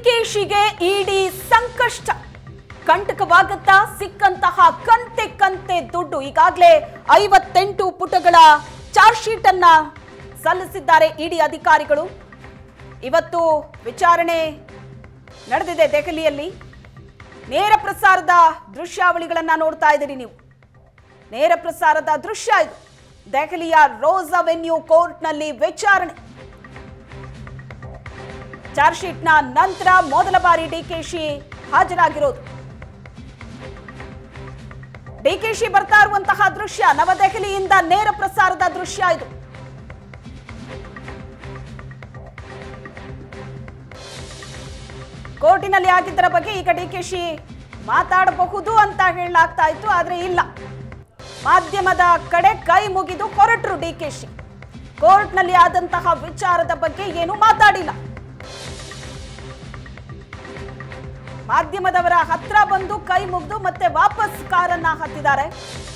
ಡಿಕೆಶಿಗೆ ಇಡಿ ಸಂಕಷ್ಟ ಕಂಟಕವಾಗುತ್ತಾ ಸಿಕ್ಕಂತಹ ಕಂತೆ ಕಂತೆ ದುಡ್ಡು ಈಗಾಗಲೇ ಐವತ್ತೆಂಟು ಪುಟಗಳ ಚಾರ್ಜ್ ಶೀಟ್ ಅನ್ನ ಸಲ್ಲಿಸಿದ್ದಾರೆ ಇಡಿ ಅಧಿಕಾರಿಗಳು ಇವತ್ತು ವಿಚಾರಣೆ ನಡೆದಿದೆ ದೆಹಲಿಯಲ್ಲಿ ನೇರ ಪ್ರಸಾರದ ದೃಶ್ಯಾವಳಿಗಳನ್ನ ನೋಡ್ತಾ ಇದ್ದೀರಿ ನೀವು ನೇರ ಪ್ರಸಾರದ ದೃಶ್ಯ ಇದು ದೆಹಲಿಯ ರೋಸ್ ಅವೆನ್ಯೂ ಕೋರ್ಟ್ನಲ್ಲಿ ವಿಚಾರಣೆ ಚಾರ್ಜ್ ಶೀಟ್ನ ನಂತರ ಮೊದಲ ಬಾರಿ ಡಿಕೆಶಿ ಹಾಜರಾಗಿರೋದು ಡಿಕೆಶಿ ಬರ್ತಾ ಇರುವಂತಹ ದೃಶ್ಯ ನವದೆಹಲಿಯಿಂದ ನೇರ ಪ್ರಸಾರದ ದೃಶ್ಯ ಇದು ಕೋರ್ಟಿನಲ್ಲಿ ಆಗಿದ್ದರ ಬಗ್ಗೆ ಈಗ ಡಿಕೆಶಿ ಮಾತಾಡಬಹುದು ಅಂತ ಹೇಳಲಾಗ್ತಾ ಇತ್ತು ಆದ್ರೆ ಇಲ್ಲ ಮಾಧ್ಯಮದ ಕಡೆ ಕೈ ಮುಗಿದು ಹೊರಟರು ಡಿಕೆಶಿ ಕೋರ್ಟ್ನಲ್ಲಿ ಆದಂತಹ ವಿಚಾರದ ಬಗ್ಗೆ ಏನು ಮಾತಾಡಿಲ್ಲ ಮಾಧ್ಯಮದವರ ಹತ್ರ ಬಂದು ಕೈ ಮುಗಿದು ಮತ್ತೆ ವಾಪಸ್ ಕಾರನ್ನ ಹತ್ತಿದ್ದಾರೆ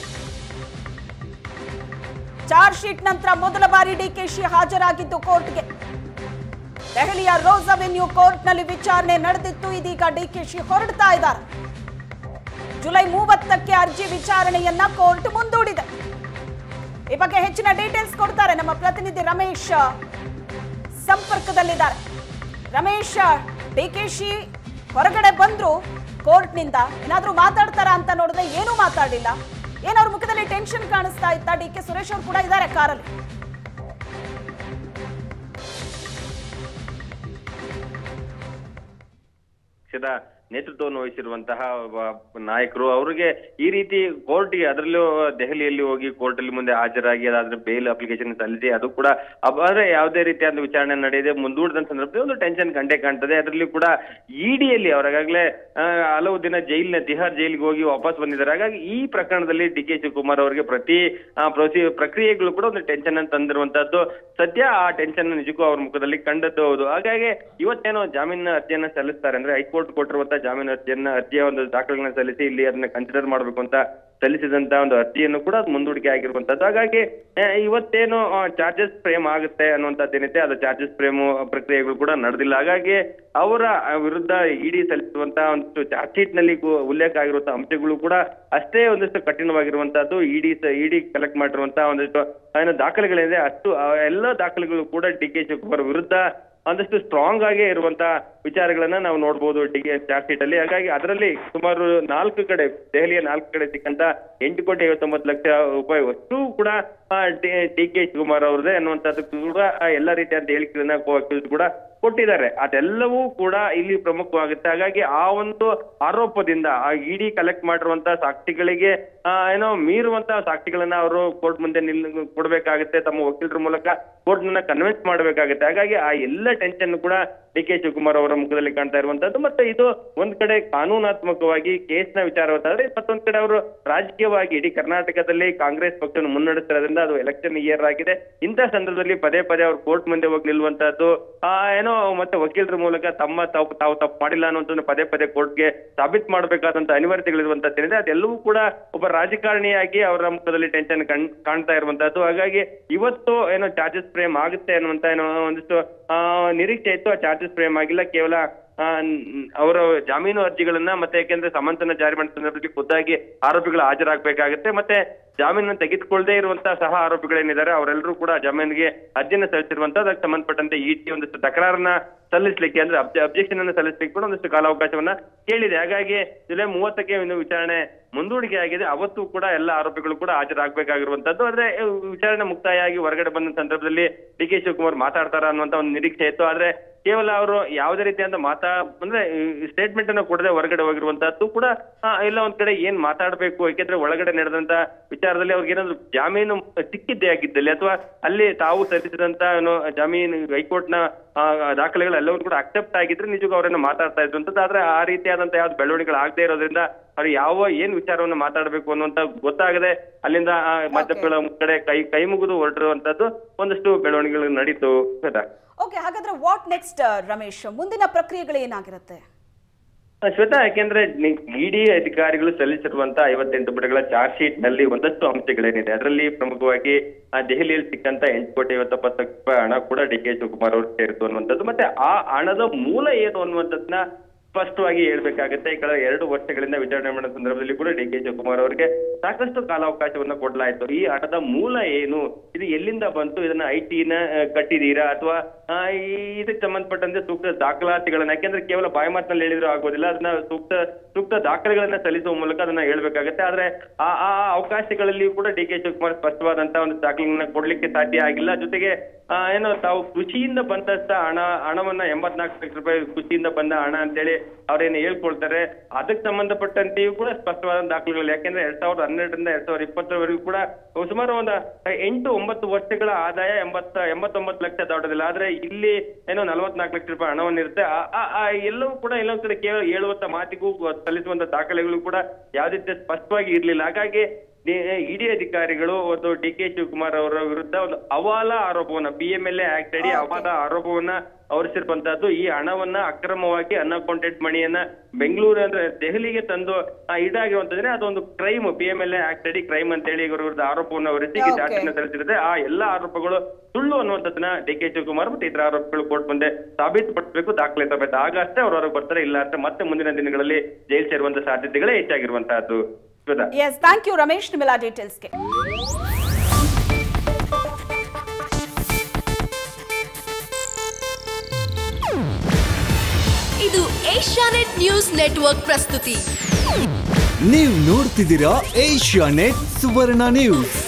ಚಾರ್ಜ್ ಶೀಟ್ ನಂತರ ಮೊದಲ ಬಾರಿ ಡಿಕೆಶಿ ಹಾಜರಾಗಿದ್ದು ಕೋರ್ಟ್ಗೆ ದೆಹಲಿಯ ರೋಸ್ ಅವೆನ್ಯೂ ಕೋರ್ಟ್ನಲ್ಲಿ ವಿಚಾರಣೆ ನಡೆದಿತ್ತು ಇದೀಗ ಡಿಕೆಶಿ ಹೊರಡ್ತಾ ಇದ್ದಾರೆ ಜುಲೈ ಮೂವತ್ತಕ್ಕೆ ಅರ್ಜಿ ವಿಚಾರಣೆಯನ್ನ ಕೋರ್ಟ್ ಮುಂದೂಡಿದೆ ಈ ಬಗ್ಗೆ ಹೆಚ್ಚಿನ ಡೀಟೇಲ್ಸ್ ಕೊಡ್ತಾರೆ ನಮ್ಮ ಪ್ರತಿನಿಧಿ ರಮೇಶ್ ಸಂಪರ್ಕದಲ್ಲಿದ್ದಾರೆ ರಮೇಶ್ ಡಿಕೆಶಿ ಹೊರಗಡೆ ಬಂದ್ರು ಕೋರ್ಟ್ನಿಂದ ಏನಾದ್ರೂ ಮಾತಾಡ್ತಾರಾ ಅಂತ ನೋಡಿದ್ರೆ ಏನೂ ಮಾತಾಡಿಲ್ಲ ಏನವ್ರ ಮುಖದಲ್ಲಿ ಟೆನ್ಷನ್ ಕಾಣಿಸ್ತಾ ಇತ್ತಾ ಡಿ ಕೆ ಸುರೇಶ್ ಅವರು ಕೂಡ ಇದ್ದಾರೆ ಕಾರಲ್ಲಿ ಪಕ್ಷದ ನೇತೃತ್ವವನ್ನು ವಹಿಸಿರುವಂತಹ ಒಬ್ಬ ನಾಯಕರು ಅವರಿಗೆ ಈ ರೀತಿ ಕೋರ್ಟ್ಗೆ ಅದರಲ್ಲೂ ದೆಹಲಿಯಲ್ಲಿ ಹೋಗಿ ಕೋರ್ಟ್ ಅಲ್ಲಿ ಮುಂದೆ ಹಾಜರಾಗಿ ಅದಾದ್ರೆ ಬೇಲ್ ಅಪ್ಲಿಕೇಶನ್ ಸಲ್ಲಿಸಿ ಅದು ಕೂಡ ಅಬ್- ಆದ್ರೆ ಯಾವುದೇ ರೀತಿಯಾದ ವಿಚಾರಣೆ ನಡೆಯದೆ ಮುಂದೂಡಿದ ಸಂದರ್ಭದಲ್ಲಿ ಒಂದು ಟೆನ್ಷನ್ ಕಂಡೇ ಕಾಣ್ತದೆ ಅದರಲ್ಲಿ ಕೂಡ ಇಡಿಯಲ್ಲಿ ಅವರಾಗಲೇ ಹಲವು ದಿನ ಜೈಲಿನ ತಿಹಾರ್ ಜೈಲಿಗೆ ಹೋಗಿ ವಾಪಸ್ ಬಂದಿದ್ದಾರೆ ಹಾಗಾಗಿ ಈ ಪ್ರಕರಣದಲ್ಲಿ ಡಿ ಕೆ ಶಿವಕುಮಾರ್ ಅವರಿಗೆ ಪ್ರತಿ ಆ, ಪ್ರೊಸಿ- ಪ್ರಕ್ರಿಯೆಗಳು ಕೂಡ ಒಂದು ಟೆನ್ಷನ್ ಅನ್ನು ತಂದಿರುವಂತದ್ದು ಸದ್ಯ ಆ ಟೆನ್ಷನ್ ನಿಜಕ್ಕೂ ಅವ್ರ ಮುಖದಲ್ಲಿ ಕಂಡದ್ದು ಹೌದು ಹಾಗಾಗಿ ಇವತ್ತೇನೋ ಜಾಮೀನು ಅರ್ಜಿಯನ್ನ ಸಲ್ಲಿಸ್ತಾರೆ ಅಂದ್ರೆ ಹೈಕೋರ್ಟ್ ಕೊಟ್ಟಿರುವಂತ ಜಾಮೀನು ಅರ್ಜಿಯನ್ನ ಅರ್ಜಿಯ ಒಂದು ದಾಖಲೆಗಳನ್ನ ಸಲ್ಲಿಸಿ ಇಲ್ಲಿ ಅದನ್ನ ಕನ್ಸಿಡರ್ ಮಾಡಬೇಕು ಅಂತ ಸಲ್ಲಿಸಿದಂತ ಒಂದು ಅರ್ಜಿಯನ್ನು ಕೂಡ ಅದು ಮುಂದೂಡಿಕೆ ಆಗಿರುವಂತದ್ದು ಹಾಗಾಗಿ ಆ, ಇವತ್ತೇನು ಚಾರ್ಜಸ್ ಫ್ರೇಮ್ ಆಗುತ್ತೆ ಅನ್ನುವಂಥದ್ದೇನಿದೆ ಅದು ಚಾರ್ಜಸ್ ಫ್ರೇಮ್ ಪ್ರಕ್ರಿಯೆಗಳು ಕೂಡ ನಡೆದಿಲ್ಲ ಹಾಗಾಗಿ ಅವರ ಆ, ವಿರುದ್ಧ ಇಡಿ ಸಲ್ಲಿಸುವಂತ ಒಂದು ಚಾರ್ಜ್ ಶೀಟ್ ನಲ್ಲಿ ಗು- ಉಲ್ಲೇಖ ಆಗಿರುವಂತಹ ಅಂಶಗಳು ಕೂಡ ಅಷ್ಟೇ ಒಂದಿಷ್ಟು ಕಠಿಣವಾಗಿರುವಂತಹದ್ದು ಇಡಿ ಇಡಿ ಕಲೆಕ್ಟ್ ಮಾಡಿರುವಂತಹ ಒಂದಿಷ್ಟು ಏನು ದಾಖಲೆಗಳಿದೆ ಅಷ್ಟು ಆ ಎಲ್ಲ ದಾಖಲೆಗಳು ಕೂಡ ಡಿ ಕೆ ಶಿವಕುಮಾರ್ ವಿರುದ್ಧ ಒಂದಷ್ಟು ಸ್ಟ್ರಾಂಗ್ ಆಗೇ ಇರುವಂತ ವಿಚಾರಗಳನ್ನ ನಾವು ನೋಡ್ಬೋದು ಡಿ ಕೆ ಚಾರ್ಜ್ ಶೀಟ್ ಅಲ್ಲಿ ಹಾಗಾಗಿ ಅದರಲ್ಲಿ ಸುಮಾರು ನಾಲ್ಕು ಕಡೆ ದೆಹಲಿಯ ನಾಲ್ಕು ಕಡೆ ಸಿಕ್ಕಂತ ಎಂಟು ಕೋಟಿ ಐವತ್ತೊಂಬತ್ತು ಲಕ್ಷ ರೂಪಾಯಿ ಅಷ್ಟು ಕೂಡ ಡಿ ಕೆ ಶಿವಕುಮಾರ್ ಅವ್ರದೇ ಅನ್ನುವಂಥದ್ದು ಕೂಡ ಆ ಎಲ್ಲ ರೀತಿಯಾದ ಹೇಳಿಕೆಗಳನ್ನ ಕೋ- ಕೂಡ ಕೊಟ್ಟಿದ್ದಾರೆ ಅದೆಲ್ಲವೂ ಕೂಡ ಇಲ್ಲಿ ಪ್ರಮುಖವಾಗುತ್ತೆ ಹಾಗಾಗಿ ಆ ಒಂದು ಆರೋಪದಿಂದ ಆ ಇಡಿ ಕಲೆಕ್ಟ್ ಮಾಡಿರುವಂತ ಸಾಕ್ಷಿಗಳಿಗೆ ಆ, ಏನೋ ಮೀರುವಂತಹ ಸಾಕ್ಷಿಗಳನ್ನ ಅವರು ಕೋರ್ಟ್ ಮುಂದೆ ನಿಲ್ ಕೊಡ್ಬೇಕಾಗುತ್ತೆ ತಮ್ಮ ವಕೀಲರ ಮೂಲಕ ಕೋರ್ಟ್ ನನ್ನ ಕನ್ವಿನ್ಸ್ ಮಾಡಬೇಕಾಗುತ್ತೆ ಹಾಗಾಗಿ ಆ ಎಲ್ಲ ಟೆನ್ಷನ್ ಕೂಡ ಡಿ ಕೆ ಶಿವಕುಮಾರ್ ಅವರ ಮುಖದಲ್ಲಿ ಕಾಣ್ತಾ ಇರುವಂತದ್ದು ಮತ್ತೆ ಇದು ಒಂದ್ ಕಡೆ ಕಾನೂನಾತ್ಮಕವಾಗಿ ಕೇಸ್ನ ವಿಚಾರವಾದ್ರೆ ಮತ್ತೊಂದ್ ಕಡೆ ಅವರು ರಾಜಕೀಯವಾಗಿ ಇಡೀ ಕರ್ನಾಟಕದಲ್ಲಿ ಕಾಂಗ್ರೆಸ್ ಪಕ್ಷವನ್ನು ಮುನ್ನಡೆಸ್ತಿರೋದ್ರಿಂದ ಅದು ಎಲೆಕ್ಷನ್ ಇಯರ್ ಆಗಿದೆ ಇಂಥ ಸಂದರ್ಭದಲ್ಲಿ ಪದೇ ಪದೇ ಅವ್ರು ಕೋರ್ಟ್ ಮುಂದೆ ಹೋಗಿ ನಿಲ್ಲುವಂತಹದ್ದು ಆ ಏನೋ ಮತ್ತೆ ವಕೀಲರ ಮೂಲಕ ತಮ್ಮ ತಾವು ತಾವು ತಪ್ಪು ಮಾಡಿಲ್ಲ ಅನ್ನೋದನ್ನ ಪದೇ ಪದೇ ಕೋರ್ಟ್ಗೆ ಸಾಬೀತ್ ಮಾಡಬೇಕಾದಂತ ಅನಿವಾರ್ಯತೆಗಳಿರುವಂತದ್ದೇನಿದೆ ಅದೆಲ್ಲವೂ ಕೂಡ ಒಬ್ಬ ರಾಜಕಾರಣಿಯಾಗಿ ಅವರ ಮುಖದಲ್ಲಿ ಟೆನ್ಷನ್ ಕಣ್ ಕಾಣ್ತಾ ಇರುವಂತಹದ್ದು ಹಾಗಾಗಿ ಇವತ್ತು ಏನೋ ಚಾರ್ಜಸ್ ಫ್ರೇಮ್ ಆಗುತ್ತೆ ಅನ್ನುವಂತ ಏನೋ ಒಂದಿಷ್ಟು ಆ ನಿರೀಕ್ಷೆ ಇತ್ತು ಆ ಚಾರ್ಜಸ್ ಫ್ರೇಮ್ ಆಗಿಲ್ಲ ಕೇವಲ ಆ, ನ್- ಅವರ ಜಾಮೀನು ಅರ್ಜಿಗಳನ್ನ ಮತ್ತೆ ಯಾಕೆಂದ್ರೆ ಸಮನ್ಸನ್ನ ಜಾರಿ ಮಾಡಿದ ಸಂದರ್ಭದಲ್ಲಿ ಖುದ್ದಾಗಿ ಆರೋಪಿಗಳು ಹಾಜರಾಗಬೇಕಾಗುತ್ತೆ ಮತ್ತೆ ಜಾಮೀನನ್ನು ತೆಗೆದುಕೊಳ್ಳದೆ ಇರುವಂತಹ ಸಹ ಆರೋಪಿಗಳೇನಿದ್ದಾರೆ ಅವರೆಲ್ಲರೂ ಕೂಡ ಜಾಮೀನಿಗೆ ಅರ್ಜಿಯನ್ನು ಸಲ್ಲಿಸಿರುವಂತ ಅದಕ್ಕೆ ಸಂಬಂಧಪಟ್ಟಂತೆ ಇಟಿ ಒಂದಿಷ್ಟು ತಕರಾರನ್ನ ಸಲ್ಲಿಸಲಿಕ್ಕೆ ಅಂದ್ರೆ ಅಬ್ಜೆಕ್ಷನ್ ಅನ್ನು ಸಲ್ಲಿಸಲಿಕ್ಕೆ ಕೂಡ ಒಂದಿಷ್ಟು ಕಾಲಾವಕಾಶವನ್ನ ಕೇಳಿದೆ ಹಾಗಾಗಿ ಜುಲೈ ಮೂವತ್ತಕ್ಕೆ ಒಂದು ವಿಚಾರಣೆ ಮುಂದೂಡಿಕೆ ಆಗಿದೆ ಅವತ್ತು ಕೂಡ ಎಲ್ಲ ಆರೋಪಿಗಳು ಕೂಡ ಹಾಜರಾಗಬೇಕಾಗಿರುವಂತದ್ದು ಆದ್ರೆ ಅಹ್, ವಿಚಾರಣೆ ಮುಕ್ತಾಯ ಆಗಿ ಹೊರಗಡೆ ಬಂದ ಸಂದರ್ಭದಲ್ಲಿ ಡಿ ಕೆ ಶಿವಕುಮಾರ್ ಮಾತಾಡ್ತಾರ ಅನ್ನುವಂತ ಒಂದು ನಿರೀಕ್ಷೆ ಇತ್ತು ಆದ್ರೆ ಕೇವಲ ಅವರು ಯಾವುದೇ ರೀತಿಯಾದ ಮಾತಾ ಅಂದ್ರೆ ಸ್ಟೇಟ್ಮೆಂಟ್ ಅನ್ನು ಕೊಡದೆ ಹೊರಗಡೆ ಹೋಗಿರುವಂತದ್ದು ಕೂಡ ಆ, ಎಲ್ಲ ಒಂದ್ ಕಡೆ ಏನ್ ಮಾತಾಡ್ಬೇಕು ಯಾಕೆಂದ್ರೆ ಒಳಗಡೆ ನಡೆದಂತ ವಿಚಾರದಲ್ಲಿ ಅವ್ರಿಗೆ ಏನಾದ್ರು ಜಾಮೀನು ಸಿಕ್ಕಿದ್ದೇ ಆಗಿದ್ದಲ್ಲಿ ಅಥವಾ ಅಲ್ಲಿ ತಾವು ಸಲ್ಲಿಸಿದಂತ ಏನು ಜಾಮೀನು ಹೈಕೋರ್ಟ್ ನ ಆ, ದಾಖಲೆಗಳು ಎಲ್ಲವೂ ಕೂಡ ಅಕ್ಸೆಪ್ಟ್ ಆಗಿದ್ರೆ ನಿಜಕ್ಕೂ ಅವರನ್ನ ಮಾತಾಡ್ತಾ ಇದ್ರು ಅಂತದ್ದು ಆದ್ರೆ ಆ ರೀತಿಯಾದಂತ ಯಾವ್ದು ಬೆಳವಣಿಗೆಗಳು ಆಗದೆ ಇರೋದ್ರಿಂದ ಅವ್ರು ಯಾವ ಏನ್ ವಿಚಾರವನ್ನ ಮಾತಾಡ್ಬೇಕು ಅನ್ನುವಂತ ಗೊತ್ತಾಗದೆ ಅಲ್ಲಿಂದ ಆ ಮಧ್ಯಗಳ ಕಡೆ ಕೈ ಕೈ ಮುಗಿದು ಹೊರಟಿರುವಂತದ್ದು ಒಂದಷ್ಟು ಬೆಳವಣಿಗೆಗಳು ನಡೀತು ಶ್ವೇತಾ ಓಕೆ ಹಾಗಾದ್ರೆ ವಾಟ್ ನೆಕ್ಸ್ಟ್ ರಮೇಶ್ ಮುಂದಿನ ಪ್ರಕ್ರಿಯೆಗಳು ಏನಾಗಿರುತ್ತೆ ಆ, ಶ್ವೇತಾ ಯಾಕೆಂದ್ರೆ ಇಡಿ ಅಧಿಕಾರಿಗಳು ಸಲ್ಲಿಸಿರುವಂತಹ ಐವತ್ತೆಂಟು ಪುಟಗಳ ಚಾರ್ಜ್ ಶೀಟ್ ನಲ್ಲಿ ಒಂದಷ್ಟು ಅಂಶಗಳೇನಿದೆ ಅದರಲ್ಲಿ ಪ್ರಮುಖವಾಗಿ ಆ ದೆಹಲಿಯಲ್ಲಿ ಸಿಕ್ಕಂತ ಎಂಟು ಕೋಟಿ ಐವತ್ತೊಂಬತ್ತು ಲಕ್ಷ ರೂಪಾಯಿ ಹಣ ಕೂಡ ಡಿ ಕೆ ಶಿವಕುಮಾರ್ ಅವರು ಸೇರಿತು ಅನ್ನುವಂಥದ್ದು ಮತ್ತೆ ಆ ಹಣದ ಮೂಲ ಏನು ಅನ್ನುವಂಥದ್ದನ್ನ ಸ್ಪಷ್ಟವಾಗಿ ಹೇಳ್ಬೇಕಾಗುತ್ತೆ ಈ ಕಳೆದ ಎರಡು ವರ್ಷಗಳಿಂದ ವಿಚಾರಣೆ ಮಾಡೋ ಸಂದರ್ಭದಲ್ಲಿ ಕೂಡ ಡಿ ಕೆ ಶಿವಕುಮಾರ್ ಅವರಿಗೆ ಸಾಕಷ್ಟು ಕಾಲಾವಕಾಶವನ್ನ ಕೊಡಲಾಯಿತು ಈ ಹಣದ ಮೂಲ ಏನು ಇದು ಎಲ್ಲಿಂದ ಬಂತು ಇದನ್ನ ಐ ಟಿನ ಕಟ್ಟಿದೀರಾ ಅಥವಾ ಇದಕ್ಕೆ ಸಂಬಂಧಪಟ್ಟಂತೆ ಸೂಕ್ತ ದಾಖಲಾತಿಗಳನ್ನ ಯಾಕೆಂದ್ರೆ ಕೇವಲ ಬಾಯಿ ಮಾತಿನಲ್ಲಿ ಹೇಳಿದ್ರು ಆಗೋದಿಲ್ಲ ಅದನ್ನ ಸೂಕ್ತ ಸೂಕ್ತ ದಾಖಲೆಗಳನ್ನ ಸಲ್ಲಿಸುವ ಮೂಲಕ ಅದನ್ನ ಹೇಳ್ಬೇಕಾಗತ್ತೆ ಆದ್ರೆ ಆ ಆ ಅವಕಾಶಗಳಲ್ಲಿ ಕೂಡ ಡಿ ಕೆ ಶಿವಕುಮಾರ್ ಸ್ಪಷ್ಟವಾದಂತ ಒಂದು ದಾಖಲೆಗಳನ್ನ ಕೊಡ್ಲಿಕ್ಕೆ ಸಾಧ್ಯ ಆಗಿಲ್ಲ ಜೊತೆಗೆ ಆ, ಏನೋ ತಾವು ಕೃಷಿಯಿಂದ ಬಂದಷ್ಟ ಹಣ ಹಣವನ್ನ ಎಂಬತ್ನಾಲ್ಕು ಲಕ್ಷ ರೂಪಾಯಿ ಕೃಷಿಯಿಂದ ಬಂದ ಹಣ ಅಂತೇಳಿ ಅವ್ರೇನು ಹೇಳ್ಕೊಳ್ತಾರೆ ಅದಕ್ಕೆ ಸಂಬಂಧಪಟ್ಟಂತೆಯೂ ಕೂಡ ಸ್ಪಷ್ಟವಾದ ದಾಖಲೆಗಳು ಯಾಕೆಂದ್ರೆ ಎರಡ್ ಸಾವಿರದ ಹನ್ನೆರಡರಿಂದ ಎರಡ್ ಸಾವಿರದ ಇಪ್ಪತ್ತರವರೆಗೂ ಕೂಡ ಸುಮಾರು ಒಂದು ಎಂಟು ಒಂಬತ್ತು ವರ್ಷಗಳ ಆದಾಯ ಎಂಬತ್ತ ಎಂಬತ್ತೊಂಬತ್ತು ಲಕ್ಷ ದಾಟೋದಿಲ್ಲ ಆದ್ರೆ ಇಲ್ಲಿ ಏನೋ ನಲವತ್ನಾಲ್ಕು ಲಕ್ಷ ರೂಪಾಯಿ ಹಣವನ್ನಿರುತ್ತೆ ಆ- ಆ- ಆ ಎಲ್ಲವೂ ಕೂಡ ಎಲ್ಲೊಂದ್ ಕಡೆ ಕೇವಲ ಹೇಳುವಂತ ಮಾತಿಗೂ ಸಲ್ಲಿಸುವಂತ ದಾಖಲೆಗಳು ಕೂಡ ಯಾವುದೇ ರೀತಿಯ ಸ್ಪಷ್ಟವಾಗಿ ಇರ್ಲಿಲ್ಲ ಹಾಗಾಗಿ ಇಡಿ ಅಧಿಕಾರಿಗಳು ಒಂದು ಡಿ ಕೆ ಶಿವಕುಮಾರ್ ಅವರ ವಿರುದ್ಧ ಒಂದು ಅವಾಲ ಆರೋಪವನ್ನ P M L A act ಅಡಿ Okay. ಅವಾಲ ಆರೋಪವನ್ನ ಹೊರಿಸಿರುವಂತಹದ್ದು ಈ ಹಣವನ್ನ ಅಕ್ರಮವಾಗಿ ಅನ್ಅಕೌಂಟೆಡ್ ಮಣಿಯನ್ನ ಬೆಂಗಳೂರು ಅಂದ್ರೆ ದೆಹಲಿಗೆ ತಂದು ಆ, ಇದಾಗಿರುವಂತಂದ್ರೆ ಅದೊಂದು crime P M L A act ಅಡಿ ಕ್ರೈಮ್ ಅಂತ ಹೇಳಿ ಇವರ ವಿರುದ್ಧ ಆರೋಪವನ್ನ ಹೊರಿಸಿ Okay. ಜಾತಿನ ಸಲ್ಲಿಸಿರುತ್ತೆ ಆ ಎಲ್ಲಾ ಆರೋಪಗಳು ಸುಳ್ಳು ಅನ್ನುವಂಥದ್ದನ್ನ ಡಿ ಕೆ ಶಿವಕುಮಾರ್ ಮತ್ತು ಇತರ ಆರೋಪಿಗಳು ಕೋರ್ಟ್ ಮುಂದೆ ಸಾಬೀತುಪಡಿಸಬೇಕು ದಾಖಲೆ ಸಮೇತ ಆಗ ಅಷ್ಟೇ ಅವ್ರ ಹೊರಗೆ ಬರ್ತಾರೆ ಇಲ್ಲ ಅಂದ್ರೆ ಮತ್ತೆ ಮುಂದಿನ ದಿನಗಳಲ್ಲಿ ಜೈಲ್ ಸೇರುವಂತ ಸಾಧ್ಯತೆಗಳೇ ಹೆಚ್ಚಾಗಿರುವಂತಹದ್ದು Shweta yes thank you Ramesh ನಿಮ್ಮೆಲ್ಲ ಡೀಟೇಲ್ಸ್ಗೆ ಇದು ಏಷ್ಯಾನೆಟ್ ನ್ಯೂಸ್ ನೆಟ್ವರ್ಕ್ ಪ್ರಸ್ತುತಿ ನೀವು ನೋಡ್ತಿದ್ದೀರಾ ಏಷ್ಯಾ ನೆಟ್ ಸುವರ್ಣ ನ್ಯೂಸ್